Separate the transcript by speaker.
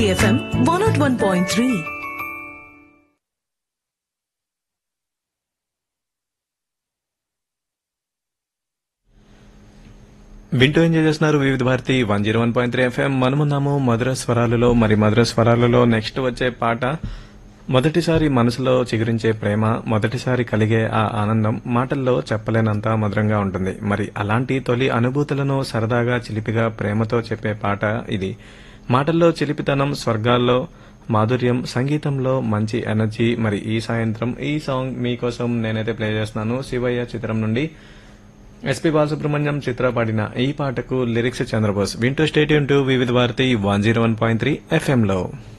Speaker 1: Hiti FM 101.3.
Speaker 2: వింటూ enjoy చేస్తున్నారు Vividh Bharati one zero one point three FM మనమున్నాము మధుర స్వరాలలో మరి మధుర స్వరాలలో నెక్స్ట్ వచ్చే పాట మొదటిసారి మనసులో చిగురించే ప్రేమ మొదటిసారి కలిగే ఆ ఆనందం మాటల్లో చెప్పలేనంత మధురంగా ఉంటుంది మరి అలాంటి తొలి అనుభూతులను సరదాగా చిలిపిగా ప్రేమతో చెప్పే పాట ఇది మాటల్లో చిలిపితనం స్వర్గాల్లో మాధుర్యం సంగీతంలో మంచి ఎనర్జీ మరి ఈ సాయంత్రం ఈ సాంగ్ మీకోసం నేనైతే ప్లే చేస్తున్నాను శివయ్య చిత్రం నుండి ఎస్పీ బాలసుబ్రహ్మణ్యం చిత్ర పాడిన ఈ పాటకు లిరిక్స్ చంద్రబోస్ వింటూ stay tuned to Vividh Bharati one zero one point three ఎఫ్ఎంలో